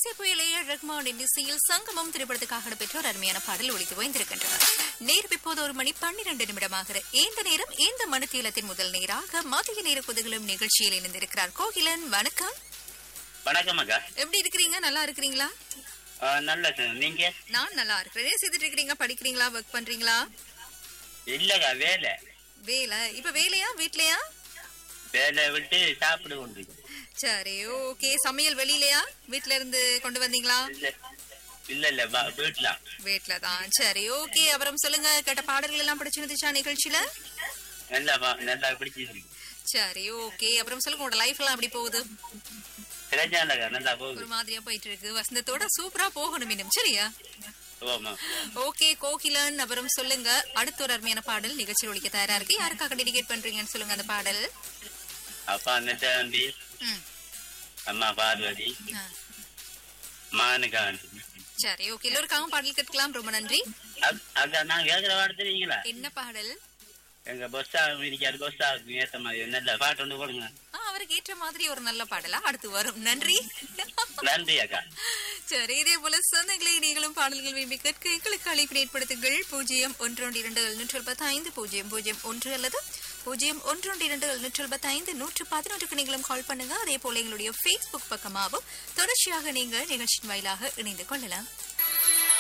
இசை புயல் ஏ ரஹ்மானின் இசையில் சங்கமம் திரைப்படத்துக்காக இடம்பெற்ற ஒரு அருமையான பாடல் ஒழித்து வைத்திருக்கின்றனர் நேரம் இப்போது ஒரு மணி பன்னிரண்டு நிமிடமாகிற இந்த நேரம் இந்த மனுத்தீலத்தின் முதல் நேராக மதிய நேர குதகலும் நிகழ்ச்சியில் இணைந்திருக்கிறார் கோகிலன் வணக்கம் வணக்கம் அக்கா எப்படி இருக்கிறீங்க நல்லா இருக்கிறீங்களா ஆ, நல்ல சார் நீங்க நான் நல்லா இருக்கிறேன் என்ன செய்துட்டு இருக்கிறீங்க படிக்கிறீங்களா ஒர்க் பண்றீங்களா இல்லக்கா வேலை வேலை இப்ப வேலையா வீட்லயா வேலை விட்டு சாப்பிட கொண்டு சரி ஓகே சமையல் வெளியிலயா வீட்ல இருந்து கொண்டு வந்தீங்களா இல்ல இல்ல இல்ல வா- வீட்டுல வீட்ல தான் சரி ஓகே அப்புறம் சொல்லுங்க கேட்ட பாடல்கள் எல்லாம் பிடிச்சிருந்துச்சா நிகழ்ச்சியில நல்லா வா- நல்லா பிடிச்சிருக்கு சரி ஓகே அப்புறம் சொல்லுங்க உங்களோட லைஃப் எல்லாம் எப்படி போகுது கிடைச்சாலக்கா நல்லா போகுது ஒரு மாதிரியா போயிட்டு இருக்கு வசந்தத்தோட சூப்பரா போகணும் இன்னும் சரியா ஓமா ஓகே கோகிலன் அப்புறம் சொல்லுங்க அடுத்த ஒரு அருமையான பாடல் நிகழ்ச்சியில் ஒழிக்க தயாரா இருக்கு யாருக்காக டெடிகேட் பண்றீங்கன்னு சொல்லுங்க அந்த பாடல் அப்பா நெட்டாண்டி ம், அம்மா பார்வதி ஆ. மானுகாண்டி சரி ஓகே எல்லோருக்காகவும் பாடல் கேட்கலாம் ரொம்ப நன்றி அக்- அக்கா நான் கேட்கிற பாட்டு தெரியுங்களா என்ன பாடல் எங்க பொஸ்ஸா இருக்காரு பொஸ்ஸா ஏத்த மாதிரி நல்ல பாட்டு ஒன்று கொடுங்க ஆ, அவருக்கு ஏற்ற மாதிரி ஒரு நல்ல பாடலா அடுத்து வரும் நன்றி நன்றி அக்கா சரி இதே போல சொந்தங்களை நீங்களும் பாடல்கள் விரும்பி கேட்க எங்களுக்கு அழைப்பு ஏற்படுத்துங்கள் பூஜ்ஜியம் ஒன்று ஒன்று இரண்டு எழுநூற்று எழுபத்தி ஐந்து பூஜ்ஜியம் பூஜ்ஜியம் ஒன்று அல்லது பூஜ்ஜியம் ஒன்று ஒன்று இரண்டு எழுநூற்று எழுபத்தி ஐந்து நூற்று பதினொன்றுக்கு நீங்களும் கால் பண்ணுங்க அதே போல எங்களுடைய ஃபேஸ்புக் பக்கமாகவும் தொடர்ச்சியாக நீங்க நிகழ்ச்சியின் வாயிலாக இணைந்து கொள்ளலாம்